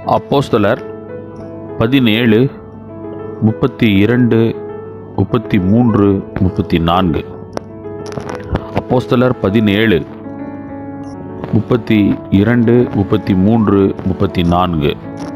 அப்போஸ்தலர் பதினேழு முப்பத்தி இரண்டு முப்பத்தி மூன்று முப்பத்தி நான்கு அப்போஸ்தலர் பதினேழு முப்பத்தி இரண்டு முப்பத்தி மூன்று முப்பத்தி நான்கு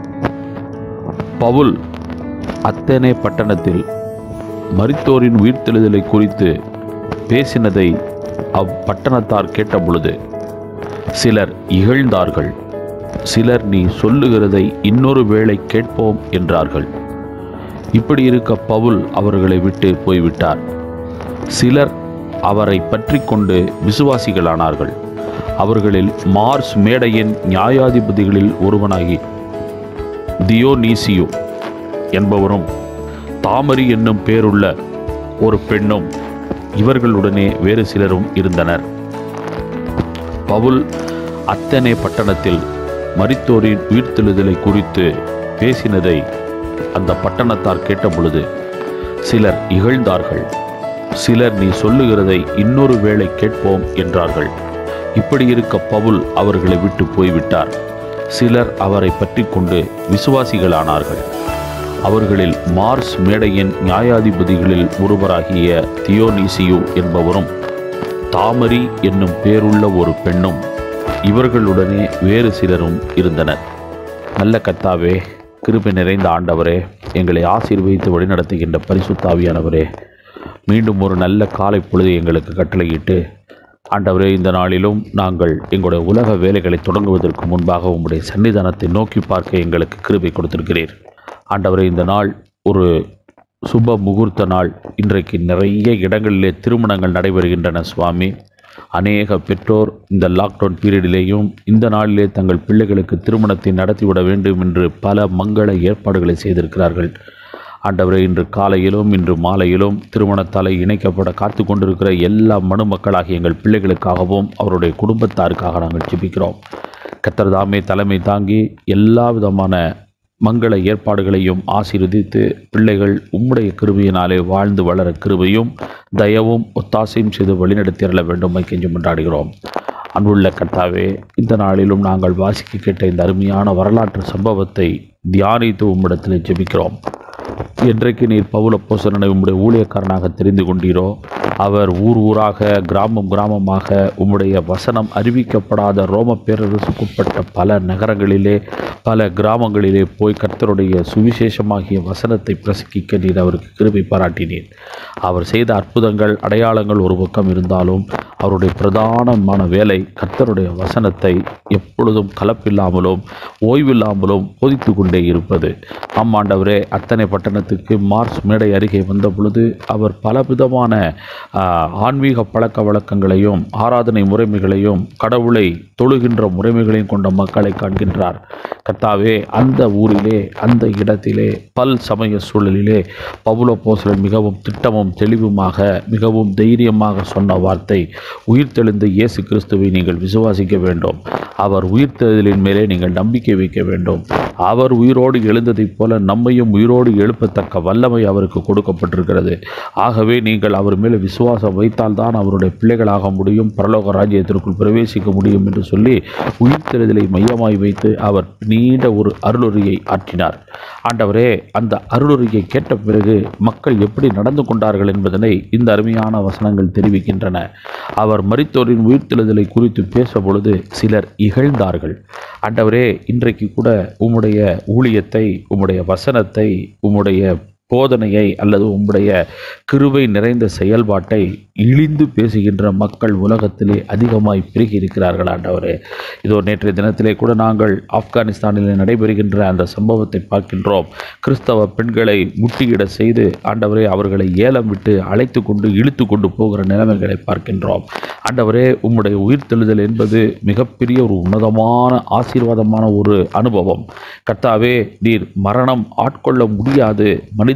பவுல் அத்தனை பட்டணத்தில் மரித்தோரின் உயிர்த்தெழுதலை குறித்து பேசினதை அப்பட்டணத்தார் கேட்டபொழுது சிலர் இகழ்ந்தார்கள் சிலர் நீ சொல்லுகிறதை இன்னொரு வேளை கேட்போம் என்றார்கள் இப்படி இருக்க பவுல் அவர்களை விட்டு போய்விட்டார் சிலர் அவரை பற்றி கொண்டு விசுவாசிகளானார்கள் அவர்களில் மார்ஸ் மேடையின் நியாயாதிபதிகளில் ஒருவனாகி தியோனீசியோ என்பவரும் தாமரி என்னும் பேருள்ள ஒரு பெண்ணும் இவர்களுடனே வேறு சிலரும் இருந்தனர் பவுல் அத்தனை பட்டணத்தில் மரித்தோரின் உயிர்த்தெழுதலை குறித்து பேசினதை அந்த பட்டணத்தார் கேட்டபொழுது சிலர் இகழ்ந்தார்கள் சிலர் நீ சொல்லுகிறதை இன்னொரு வேளை கேட்போம் என்றார்கள் இப்படி இருக்க பவுல் அவர்களை விட்டு போய்விட்டார் சிலர் அவரை பற்றி கொண்டு விசுவாசிகளானார்கள் அவர்களில் மார்ஸ் மேடையின் நியாயாதிபதிகளில் ஒருவராகிய தியோனீசியு என்பவரும் தாமரி என்னும் பேருள்ள ஒரு பெண்ணும் இவர்களுடனே வேறு சிலரும் இருந்தனர் நல்ல கத்தாவே கிருபை நிறைந்த ஆண்டவரே எங்களை ஆசீர்வதித்து வழிநடத்துகின்ற பரிசுத்தாவியானவரே மீண்டும் ஒரு நல்ல காலை பொழுது எங்களுக்கு கட்டளையிட்டு ஆண்டவரே இந்த நாளிலும் நாங்கள் எங்களுடைய உலக வேலைகளை தொடங்குவதற்கு முன்பாக உங்களுடைய சன்னிதானத்தை நோக்கி பார்க்க எங்களுக்கு கிருபை கொடுத்திருக்கிறீர் ஆண்டவரே இந்த நாள் ஒரு சுப முகூர்த்த நாள் இன்றைக்கு நிறைய இடங்களிலே திருமணங்கள் நடைபெறுகின்றன சுவாமி அநேக பெற்றோர் இந்த லாக்டவுன் பீரியடிலேயும் இந்த நாளிலே தங்கள் பிள்ளைகளுக்கு திருமணத்தை நடத்திவிட வேண்டும் என்று பல மங்கள ஏற்பாடுகளை செய்திருக்கிறார்கள் ஆண்டவரே இன்று காலையிலும் இன்று மாலையிலும் திருமணத்தாலே இணைக்கப்பட காத்து கொண்டிருக்கிற எல்லா மனுமக்களாகிய எங்கள் பிள்ளைகளுக்காகவும் அவருடைய குடும்பத்தாருக்காக நாங்கள் ஜெபிக்கிறோம் கத்தர் தாமே தலைமை தாங்கி எல்லா விதமான மங்கள ஏற்பாடுகளையும் ஆசீர்வதித்து பிள்ளைகள் உம்முடைய கிருபையினாலே வாழ்ந்து வளர கிருபையும் தயவும் ஒத்தாசையும் செய்து வழிநடத்திரள வேண்டும் கெஞ்சி கொண்டாடுகிறோம் அன்புள்ள கர்த்தாவே இந்த நாளிலும் நாங்கள் வாசிக்க கேட்ட இந்த அருமையான வரலாற்று சம்பவத்தை தியானித்து உம்மிடத்தில் ஜெபிக்கிறோம் என்றைக்கு நீர் பவுல போசனனை உம்முடைய ஊழியக்காரனாக தெரிந்து கொண்டீரோ அவர் ஊர் ஊராக கிராமம் கிராமமாக உம்முடைய வசனம் அறிவிக்கப்படாத ரோம பேரரசுக்குட்பட்ட பல நகரங்களிலே பல கிராமங்களிலே போய் கர்த்தருடைய சுவிசேஷமாகிய வசனத்தை பிரசங்கிக்க நீர் அவருக்கு கிருபை பாராட்டினீர் அவர் செய்த அற்புதங்கள் அடையாளங்கள் ஒரு பக்கம் இருந்தாலும் அவருடைய பிரதானமான வேலை கர்த்தருடைய வசனத்தை எப்பொழுதும் கலப்பில்லாமலும் ஓய்வில்லாமலும் போதித்து கொண்டே இருப்பது ஆமாண்டவரே அத்தனை பட்டணத்துக்கு மார்ச் மேடை அருகே வந்த பொழுது அவர் பலவிதமான ஆ, ஆன்மீக பழக்க வழக்கங்களையும் ஆராதனை முறைமைகளையும் கடவுளை தொழுகின்ற முறைமைகளையும் கொண்ட மக்களை காண்கின்றார் கர்த்தாவே அந்த ஊரிலே அந்த இடத்திலே பல் சமய சூழலிலே பவுல போசலன் மிகவும் திட்டமும் தெளிவுமாக மிகவும் தைரியமாக சொன்ன வார்த்தை உயிர்த்தெழுந்த இயேசு கிறிஸ்துவை நீங்கள் விசுவாசிக்க வேண்டும் அவர் உயிர்த்தெழுதலின் மேலே நீங்கள் நம்பிக்கை வைக்க வேண்டும் அவர் உயிரோடு எழுந்ததைப் போல நம்மையும் உயிரோடு எழுப்பத்தக்க வல்லமை அவருக்கு கொடுக்கப்பட்டிருக்கிறது ஆகவே நீங்கள் அவர் மேலே விசுவாசம் வைத்தால்தான் அவருடைய பிள்ளைகளாக முடியும் பரலோக ராஜ்யத்திற்குள் பிரவேசிக்க முடியும் என்று சொல்லி உயிர்த்தெழுதலை மையமாய் வைத்து அவர் நீண்ட ஒரு அருளுரையை ஆற்றினார் ஆண்டவரே அந்த அருளுரையை கேட்ட பிறகு மக்கள் எப்படி நடந்து கொண்டார்கள் என்பதனை இந்த அருமையான வசனங்கள் தெரிவிக்கின்றன அவர் மரித்தோரின் உயிர்த்தெழுதலை குறித்து பேச பொழுது சிலர் இகழ்ந்தார்கள் ஆண்டவரே இன்றைக்கு கூட உம்முடைய ஊழியத்தை உம்முடைய வசனத்தை உம்முடைய போதனையை அல்லது உம்முடைய கிருபை நிறைந்த செயல்பாட்டை இழிந்து பேசுகின்ற மக்கள் உலகத்திலே அதிகமாய் பெருகி இருக்கிறார்கள் ஆண்டவரே இதோ நேற்றைய தினத்திலே கூட நாங்கள் ஆப்கானிஸ்தானில் நடைபெறுகின்ற அந்த சம்பவத்தை பார்க்கின்றோம் கிறிஸ்தவ பெண்களை முட்டியிட செய்து ஆண்டவரே அவர்களை ஏலம் விட்டு அழைத்து கொண்டு இழுத்து கொண்டு போகிற நிலைமைகளை பார்க்கின்றோம் ஆண்டவரே உம்முடைய உயிர்த்தெழுதல் என்பது மிகப்பெரிய ஒரு உன்னதமான ஆசீர்வாதமான ஒரு அனுபவம் கர்த்தாவே நீர் மரணம் ஆட்கொள்ள முடியாது மனித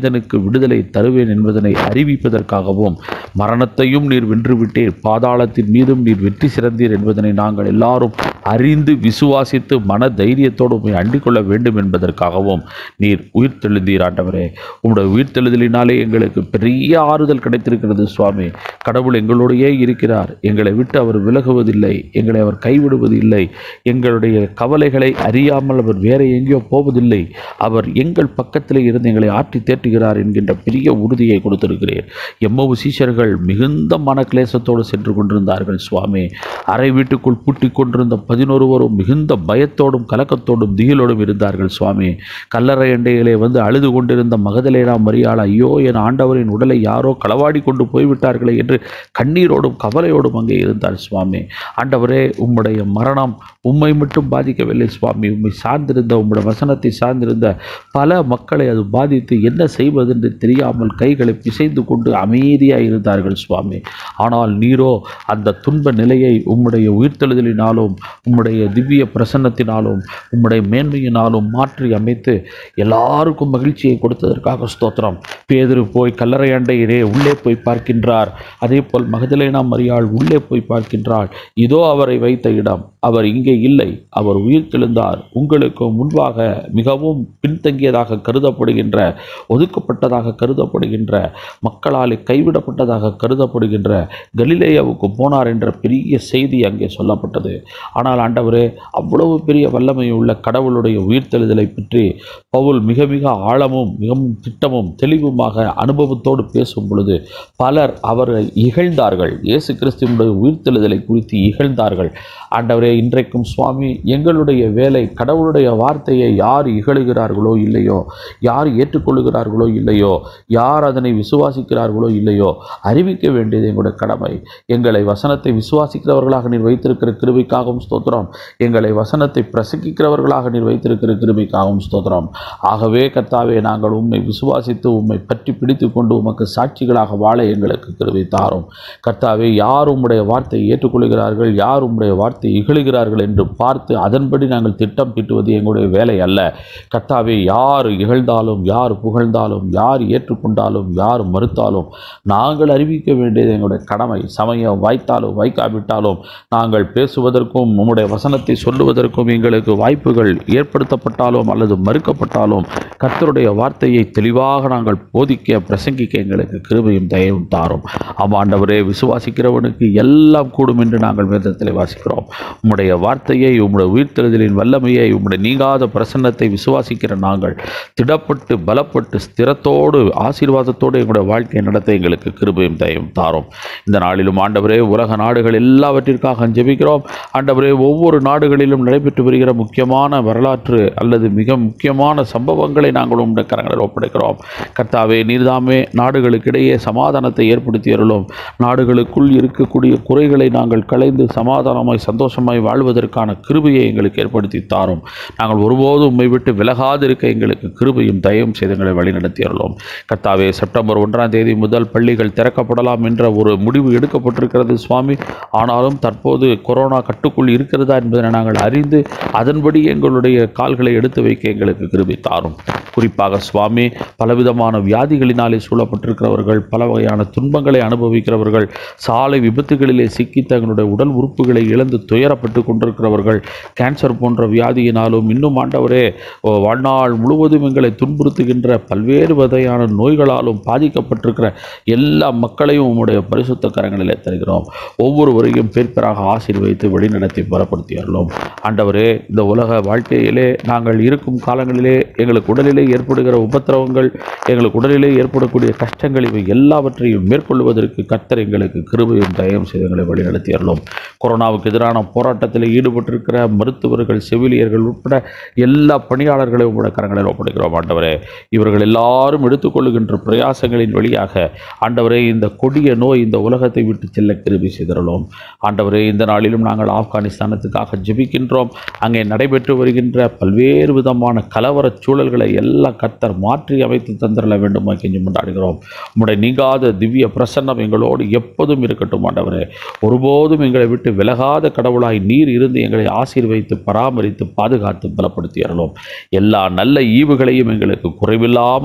மனிதனுக்கு விடுதலை தருவேன் என்பதனை அறிவிப்பதற்காகவும் மரணத்தையும் நீர் வென்றுவிட்டீர் பாதாளத்தின் மீதும் நீர் வெற்றி சிறந்தீர் என்பதனை நாங்கள் எல்லாரும் அறிந்து விசுவாசித்து மன தைரியத்தோடு உம்மை அண்டிக் கொள்ள வேண்டும் என்பதற்காகவும் நீர் உயிர்த்தெழுந்தீர் ஆண்டவரே உம்முடைய உயிர்த்தெழுதலினாலே எங்களுக்கு பெரிய ஆறுதல் கிடைத்திருக்கிறது சுவாமி கடவுள் எங்களோடையே இருக்கிறார் எங்களை விட்டு அவர் விலகுவதில்லை எங்களை அவர் கைவிடுவது இல்லை எங்களுடைய கவலைகளை அறியாமல் அவர் வேற எங்கேயோ போவதில்லை அவர் எங்கள் பக்கத்திலே இருந்து எங்களை ஆற்றி தேற்றுகிறார் என்கின்ற பெரிய உறுதியை கொடுத்திருக்கிறேன் எம்மவு சீஷர்கள் மிகுந்த மனக்லேசத்தோடு சென்று கொண்டிருந்தார்கள் சுவாமி அறை வீட்டுக்குள் பூட்டிக் கொண்டிருந்த பதினொருவரும் மிகுந்த பயத்தோடும் கலக்கத்தோடும் திகிலோடும் இருந்தார்கள் சுவாமி கல்லறை எண்டையிலே வந்து அழுது கொண்டிருந்த மகதலேனா மரியாள் ஐயோ என் ஆண்டவரின் உடலை யாரோ களவாடி கொண்டு போய்விட்டார்களே என்று கண்ணீரோடும் கவலையோடும் அங்கே இருந்தார் சுவாமி ஆண்டவரே உம்முடைய மரணம் உம்மை மட்டும் பாதிக்கவில்லை சுவாமி உம்மை சார்ந்திருந்த உம்முடைய வசனத்தை சார்ந்திருந்த பல மக்களை அது பாதித்து என்ன செய்வதென்று தெரியாமல் கைகளை பிசைந்து கொண்டு அமைதியாக இருந்தார்கள் சுவாமி ஆனால் நீரோ அந்த துன்ப நிலையை உம்முடைய உயிர்த்தெழுதலினாலும் உம்முடைய திவ்ய பிரசன்னத்தினாலும் உம்முடைய மேன்மையினாலும் மாற்றி அமைத்து எல்லாருக்கும் மகிழ்ச்சியை கொடுத்ததற்காக ஸ்தோத்திரம் பேதுரு போய் கல்லறை அண்டையிலே உள்ளே போய் பார்க்கின்றார் அதே போல் மகதலேனா மரியாள் உள்ளே போய் பார்க்கின்றாள் இதோ அவரை வைத்த இடம் அவர் இங்கே இல்லை அவர் உயிர்த்தெழுந்தார் உங்களுக்கு முன்பாக மிகவும் பின்தங்கியதாக கருதப்படுகின்ற ஒதுக்கப்பட்டதாக கருதப்படுகின்ற மக்களால் கைவிடப்பட்டதாக கருதப்படுகின்ற கலிலேயாவுக்கு போனார் என்ற பெரிய செய்தி அங்கே சொல்லப்பட்டது ஆனால் ஆண்டவரே அவ்வளவு பெரிய வல்லமை உள்ள கடவுளுடைய உயிர்த்தெழுதலை பற்றி பவுல் மிக மிக ஆழமும் மிகவும் திட்டமும் தெளிவுமாக அனுபவத்தோடு பேசும் பொழுது பலர் அவரை இகழ்ந்தார்கள் இயேசு கிறிஸ்துவனுடைய உயிர்த்தெழுதலை குறித்து இகழ்ந்தார்கள் ஆண்டவரே இன்றைக்கும் சுவாமி எங்களுடைய வேலை கடவுளுடைய வார்த்தையை யார் இகழுகிறார்களோ இல்லையோ யார் ஏற்றுக்கொள்ளுகிறார்களோ இல்லையோ யார் அதனை விசுவாசிக்கிறார்களோ இல்லையோ அறிவிக்க வேண்டியது எங்களுடைய கடமை எங்களை வசனத்தை விசுவாசிக்கிறவர்களாக நீர் வைத்திருக்கிற கிருபைக்காகவும் ஸ்தோத்திரம் எங்களை வசனத்தை பிரசங்கிக்கிறவர்களாக நீர் வைத்திருக்கிற கிருபைக்காகவும் ஸ்தோத்திரம் ஆகவே கர்த்தாவே நாங்கள் உம்மை விசுவாசித்து உம்மை பற்றி பிடித்து கொண்டு உமக்கு சாட்சிகளாக வாழ எங்களுக்கு கிருபை தாரும் கர்த்தாவே யார் உம்முடைய வார்த்தையை ஏற்றுக்கொள்கிறார்கள் யார் உம்முடைய வார்த்தை இகழுகிறார்கள் என்று பார்த்து அதன்படி நாங்கள் திட்டம் தீட்டுவது எங்களுடைய வேலை அல்ல கர்த்தாவே யார் இகழ்ந்தாலும் யார் புகழ்ந்தாலும் யார் ஏற்றுக்கொண்டாலும் யார் மறுத்தாலும் நாங்கள் அறிவிக்க வேண்டியது எங்களுடைய கடமை சமயம் வாய்த்தாலும் வாய்க்காவிட்டாலும் நாங்கள் பேசுவதற்கும் உம்முடைய வசனத்தை சொல்லுவதற்கும் எங்களுக்கு வாய்ப்புகள் ஏற்படுத்தப்பட்டாலும் அல்லது மறுக்கப்பட்டாலும் கர்த்தருடைய வார்த்தையை தெளிவாக நாங்கள் போதிக்க பிரசங்கிக்க எங்களுக்கு கிருபையும் தயவும் தாரும் ஆமாண்டவரே விசுவாசிக்கிறவனுக்கு எல்லாம் கூடும் என்று நாங்கள் வேதத்தில் வாசிக்கிறோம் உம்முடைய வார்த்தையை உம்முடைய உயிர்த்தெழுதலின் வல்லமையை உம்முடைய நீங்காத பிரசன்னத்தை விசுவாசிக்கிற நாங்கள் திடப்பட்டு பலப்பட்டு ஸ்திரத்தோடு ஆசீர்வாதத்தோடு எங்களுடைய வாழ்க்கையை நடத்த எங்களுக்கு கிருபையும் தயவும் தாரும் இந்த நாளிலும் ஆண்டவரே உலக நாடுகள் எல்லாவற்றிற்காக ஜெபிக்கிறோம் ஆண்டவரே ஒவ்வொரு நாடுகளிலும் நடைபெற்று வருகிற முக்கியமான வரலாற்று அல்லது மிக முக்கியமான சம்பவங்களை நாங்கள் உம்முடைய கரங்களில் ஒப்படைக்கிறோம் கர்த்தாவே நீர்தாமே நாடுகளுக்கிடையே சமாதானத்தை ஏற்படுத்தி அருளும் நாடுகளுக்குள் இருக்கக்கூடிய குறைகளை நாங்கள் களைந்து சமாதானமாய் சந்தோஷமாய் வாழ்வதற்கான கிருபையை எங்களுக்கு ஏற்படுத்தி தாரும் நாங்கள் ஒருபோதும் உம்மை விட்டு விலகாதிருக்க எங்களுக்கு கிருபையும் தயவும் செய்து எங்களை வழிநடத்தி அருளும் கர்த்தாவே செப்டம்பர் ஒன்றாம் தேதி முதல் பள்ளிகள் திறக்கப்படலாம் என்ற ஒரு முடிவு எடுக்கப்பட்டிருக்கிறது சுவாமி ஆனாலும் தற்போது கொரோனா கட்டுக்குள் இருக்கிறதா என்பதனை நாங்கள் அறிந்து அதன்படி எங்களுடைய கால்களை எடுத்து வைக்க எங்களுக்கு கிருபை தாரும் குறிப்பாக சுவாமி பலவிதமான வியாதிகளினாலே சூழப்பட்டிருக்கிறவர்கள் பல வகையான துன்பங்களை அனுபவிக்கிறவர்கள் சாலை விபத்துகளிலே சிக்கி தங்களுடைய உடல் உறுப்புகளை இழந்து துயரப்பட்டு கொண்டிருக்கிறவர்கள் கேன்சர் போன்ற வியாதியினாலும் இன்னும் ஆண்டவரே ஓ, வாழ்நாள் முழுவதும் எங்களை துன்புறுத்துகின்ற பல்வேறு வகையான நோய்களாலும் பாதிக்கப்பட்டிருக்கிற எல்லா மக்களையும் உம்முடைய பரிசுத்த கரங்களிலே தருகிறோம் ஒவ்வொருவரையும் பேர்பெறாக ஆசீர்வதித்து வழிநடத்தி புறப்படுத்தி அருளோம் ஆண்டவரே இந்த உலக வாழ்க்கையிலே நாங்கள் இருக்கும் காலங்களிலே எங்களுக்கு உடலிலே ஏற்படுகிற உபத்திரவங்கள் எங்களுக்கு உடலிலே ஏற்படக்கூடிய கஷ்டங்கள் இவை எல்லாவற்றையும் மேற்கொள்வதற்கு கர்த்தர் எங்களுக்கு கிருபையும் தயவும் செய்து எங்களை வழிநடத்தி அருளோம் கொரோனாவுக்கு எதிரான போராட்டத்தில் ஈடுபட்டிருக்கிற மருத்துவர்கள் செவிலியர்கள் உட்பட எல்லா பணியாளர்களையும் உடைய கரங்களில் ஒப்படைக்கிறோம் ஆண்டவரே இவர்கள் எல்லாரும் எடுத்துக்கொள்ளுகின்ற பிரயாசங்களின் வழியாக ஆண்டவரே இந்த கொடிய நோய் இந்த உலகத்தை விட்டு செல்ல கிருபி செய்தருளோம் ஆண்டவரே இந்த நாளிலும் நாங்கள் ஆப்கானிஸ்தானத்துக்காக ஜெபிக்கின்றோம் அங்கே நடைபெற்று வருகின்ற பல்வேறு விதமான கலவரச் சூழல்களை எல்லாம் கர்த்தர் மாற்றி அமைத்து தந்திரல வேண்டுமா கெஞ்சி கொண்டாடுகிறோம் உம்முடைய நீங்காத திவ்ய பிரசன்னம் எங்களோடு எப்போதும் இருக்கட்டும் ஆண்டவரே ஒருபோதும் எங்களை விட்டு விலகாத கடவுளாய் நீர் இருந்து எங்களை ஆசீர்வதித்து பராமரித்து பாதுகாத்து பலப்படுத்தி அருளோம் எல்லா நல்ல ஈவுகளையும் எங்களுக்கு குறைவில்லாமல்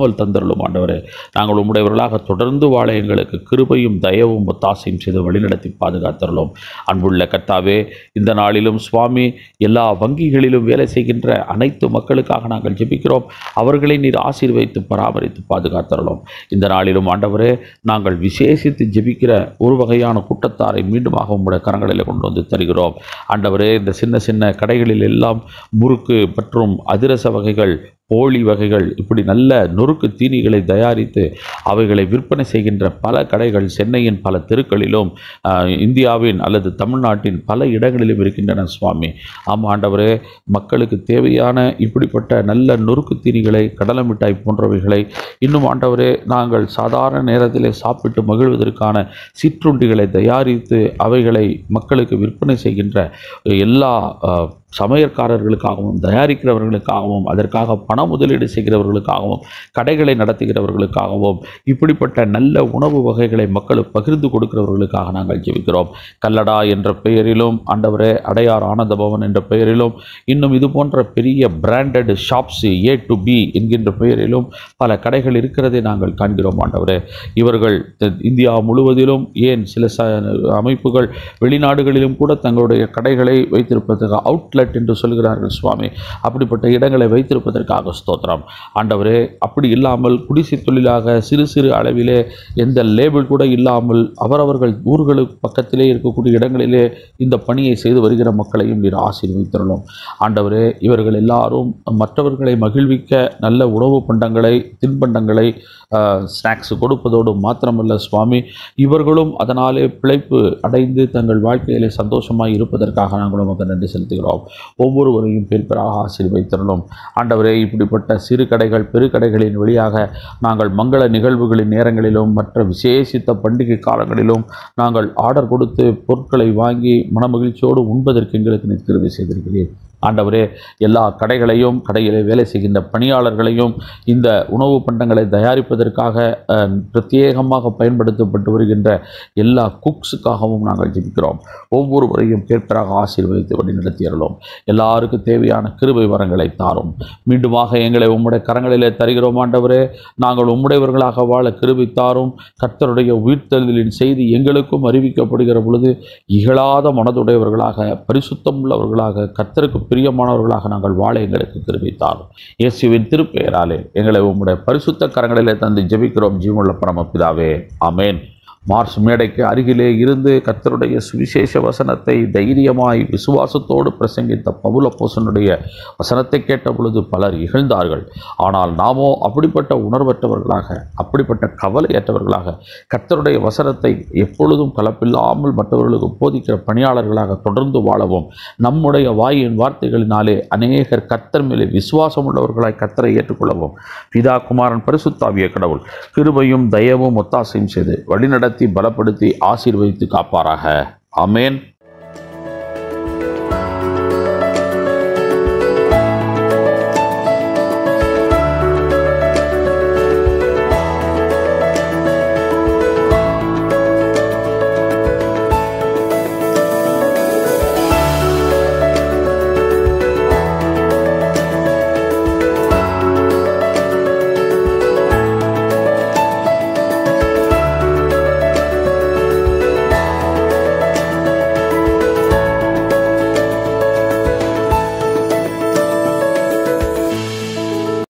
காவல் தந்தருளும் ஆண்டவரே நாங்கள் உம்முடையவர்களாக தொடர்ந்து வாழ எங்களுக்கு கிருபையும் தயவும் ஒத்தாசையும் செய்து வழிநடத்தி பாதுகாத்தருளும் அன்புள்ள கர்த்தாவே இந்த நாளிலும் சுவாமி எல்லா வங்கிகளிலும் வேலை செய்கின்ற அனைத்து மக்களுக்காக நாங்கள் ஜெபிக்கிறோம் அவர்களை நீர் ஆசீர்வதித்து பராமரித்து பாதுகாத்தருளும் இந்த நாளிலும் ஆண்டவரே நாங்கள் விசேஷித்து ஜெபிக்கிற ஒரு வகையான கூட்டத்தாரை மீண்டுமாக உம்முடைய கரங்களில் கொண்டு வந்து தருகிறோம் ஆண்டவரே இந்த சின்ன சின்ன கடைகளில் எல்லாம் முறுக்கு மற்றும் அதிரச வகைகள் போலி வகைகள் இப்படி நல்ல நொறுக்கு தீனிகளை தயாரித்து அவைகளை விற்பனை செய்கின்ற பல கடைகள் சென்னையின் பல தெருக்களிலும் ஆஹ், இந்தியாவின் அல்லது தமிழ்நாட்டின் பல இடங்களிலும் இருக்கின்றன சுவாமி ஆமாம் ஆண்டவரே மக்களுக்கு தேவையான இப்படிப்பட்ட நல்ல நொறுக்கு தீனிகளை கடலை மிட்டாய் போன்றவைகளை இன்னும் ஆண்டவரே நாங்கள் சாதாரண நேரத்திலே சாப்பிட்டு மகிழ்வதற்கான சிற்றுண்டிகளை தயாரித்து அவைகளை மக்களுக்கு விற்பனை செய்கின்ற எல்லா ஆஹ், சமையற்காரர்களுக்காகவும் தயாரிக்கிறவர்களுக்காகவும் அதற்காக பண முதலீடு செய்கிறவர்களுக்காகவும் கடைகளை நடத்துகிறவர்களுக்காகவும் இப்படிப்பட்ட நல்ல உணவு வகைகளை மக்களுக்கு பகிர்ந்து கொடுக்கிறவர்களுக்காக நாங்கள் ஜெபிக்கிறோம் கல்லடா என்ற பெயரிலும் ஆண்டவரே அடையார் ஆனந்த பவன் என்ற பெயரிலும் இன்னும் இது போன்ற பெரிய branded shops A to B என்கின்ற பெயரிலும் பல கடைகள் இருக்கிறதை நாங்கள் காண்கிறோம் ஆண்டவரே இவர்கள் த- இந்தியா முழுவதிலும் ஏன் சில ச அமைப்புகள் வெளிநாடுகளிலும் கூட தங்களுடைய கடைகளை வைத்திருப்பதற்கு அவுட்லெட் என்று சொல்கிறார்கள் சுவாமி அப்படிப்பட்ட இடங்களை வைத்திருப்பதற்காக ஸ்தோத்திரம் ஆண்டவரே அப்படி இல்லாமல் குடிசை தொழிலாக சிறு சிறு அளவிலே எந்த லேபிள் கூட இல்லாமல் அவரவர்கள் ஊர்களுக்கு பக்கத்திலே இருக்கக்கூடிய இடங்களிலே இந்த பணியை செய்து வருகிற மக்களையும் நீர் ஆசீர்வதித்தரணும் ஆண்டவரே இவர்கள் எல்லாரும் மற்றவர்களை மகிழ்விக்க நல்ல உணவு பண்டங்களை தின்பண்டங்களை ஸ்நாக்ஸ் கொடுப்பதோடு மாத்திரமல்ல சுவாமி இவர்களும் அதனாலே பிழைப்பு அடைந்து தங்கள் வாழ்க்கையிலே சந்தோஷமாய் இருப்பதற்காக நாங்கள் உமக்கு நன்றி செலுத்துகிறோம் ஒவ்வொருவரையும் பேர் பேராக ஆசீர்வதித்தரணும் ஆண்டவரே இப்படிப்பட்ட சிறு கடைகள் பெருக்கடைகளின் வழியாக நாங்கள் மங்கள நிகழ்வுகளின் நேரங்களிலும் மற்ற விசேஷித்த பண்டிகை காலங்களிலும் நாங்கள் ஆர்டர் கொடுத்து பொருட்களை வாங்கி மனமகிழ்ச்சியோடு உண்பதற்கு எங்களுக்கு நீர் கிருபை செய்திருக்கிறீர் ஆண்டவரே எல்லா கடைகளையும் கடையிலே வேலை செய்கின்ற பணியாளர்களையும் இந்த உணவு பண்டங்களை தயாரிப்பதற்காக அஹ், பிரத்யேகமாக பயன்படுத்தப்பட்டு வருகின்ற எல்லா குக்ஸுக்காகவும் நாங்கள் ஜெபிக்கிறோம் ஒவ்வொருவரையும் பேர்பெறாக ஆசீர்வதித்து வழி நடத்தியறலும் எல்லாருக்கும் தேவையான கிருபை வரங்களை தாரும் மீண்டுமாக எங்களை உம்முடைய கரங்களிலே தருகிறோம் ஆண்டவரே நாங்கள் உம்முடையவர்களாக வாழ கிருபை தாரும் கர்த்தருடைய உயிர்த்தெழுதலின் செய்தி எங்களுக்கும் அறிவிக்கப்படுகிற பொழுது இகழாத மனதுடையவர்களாக பரிசுத்தம் உள்ளவர்களாக கர்த்தருக்கு பிரியமானவர்களாக நாங்கள் வாழ எங்களுக்கு கிருபை தாரும் இயேசுவின் திருப்பெயராலே எங்களை உம்முடைய பரிசுத்த கரங்களிலே தந்து ஜெபிக்கிறோம் ஜீவனுள்ள பரமபிதாவே ஆமென் மார்ஸ் மேடைக்கு அருகிலே இருந்து கர்த்தருடைய சுவிசேஷ வசனத்தை தைரியமாய் விசுவாசத்தோடு பிரசங்கித்த பவுல போசனுடைய வசனத்தை கேட்ட பொழுது பலர் இகழ்ந்தார்கள் ஆனால் நாமோ அப்படிப்பட்ட உணர்வற்றவர்களாக அப்படிப்பட்ட கவலையற்றவர்களாக கர்த்தருடைய வசனத்தை எப்பொழுதும் கலப்பில்லாமல் மற்றவர்களுக்கு போதிக்கிற பணியாளர்களாக தொடர்ந்து வாழவும் நம்முடைய வாயின் வார்த்தைகளினாலே அநேகர் கர்த்தர் மேலே விசுவாசம் உள்ளவர்களாய் கர்த்தரை ஏற்றுக்கொள்ளவும் பிதா குமாரன் பரிசுத்தாவிய கடவுள் கிருபையும் தயவும் ஒத்தாசையும் செய்து வழிநடத்தி பலப்படுத்தி ஆசீர்வதித்து காப்பாராக ஆமென்